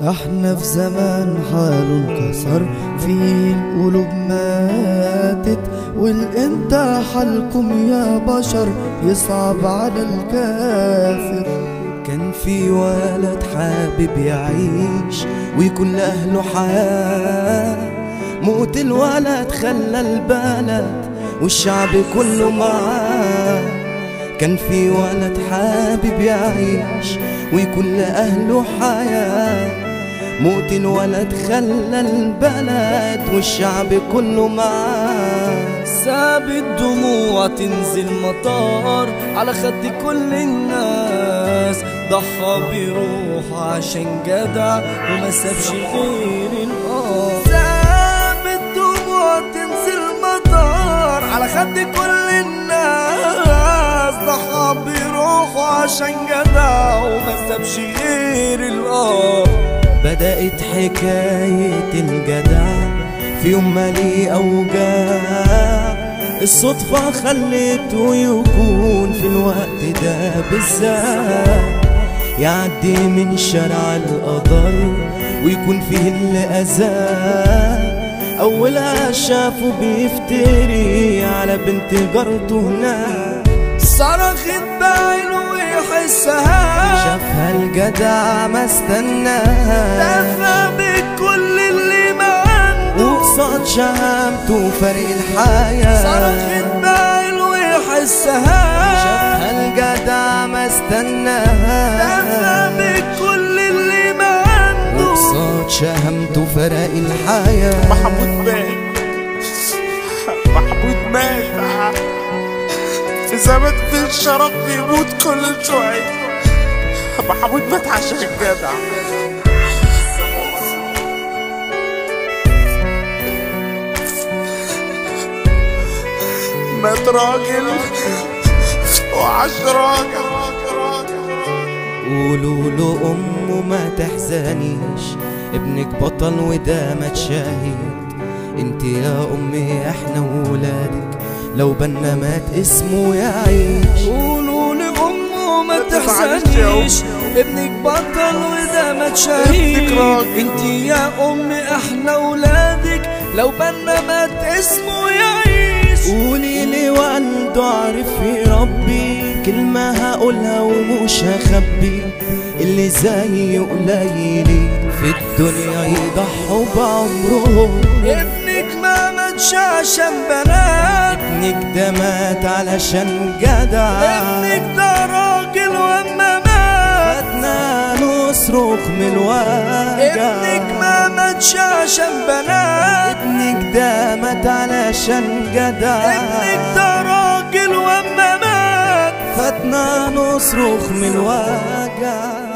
احنا في زمان حاله انكسر فيه القلوب ماتت والامتى حالكم يا بشر يصعب على الكافر كان في ولد حابب يعيش ويكون لأهله حياة موت الولد خلى البلد والشعب كله معاه كان في ولد حابب يعيش ويكون لأهله حياة موت الولد خلى البلد والشعب كله معاه ساب الدموع تنزل مطار على خد كل الناس ضحى بروحه عشان جدع وما سابش غير القار ساب الدموع تنزل مطار على خد كل الناس ضحى بروحه عشان جدع وما سابش غير القار بدأت حكاية الجدع في يوم ما ليه أوجاع الصدفة خلته يكون في الوقت ده بالذات يعدي من شارع القدر ويكون فيه اللي أذاه أولها شافه بيفتري على بنت جارته هناك صرخت بعينه ويحسها شافها الجدع ما استناها دفى بكل اللي ما عنده وقصاد شهامته فرق الحياة صرخت بعينه ويحسها شافها الجدع ما استناها دفى بكل اللي ما عنده وقصاد شهامته فرق الحياة محمود مات محمود مات في زمن في الشرف بيموت كل شوية محمود مات عشان الجدع مات راجل وعاش راجل قولوا له أمه ما تحزنيش ابنك بطل وده ما تشاهد انت يا أمي احنا وولادك لو بنا مات اسمه يعيش قولوا لأمه ما تزعلش يا أم. تحزنيش ابنك بطل وده ما ابنك تشاهيش راجل. انت يا أمي احنا ولادك لو بنا مات اسمه يعيش قولي لي والده عارف يربي كلمة هقولها ومش هخبي اللي زي قليلين في الدنيا يضحوا بعمرهم ابنك ما ماتش عشان بنات ابنك ده مات علشان جدع ابنك ده راجل واما مات فاتنا نصرخ من الوجع ابنك ما ماتش عشان بنات ابنك ده مات علشان جدع ابنك ده راجل واما مات فاتنا نصرخ من الوجع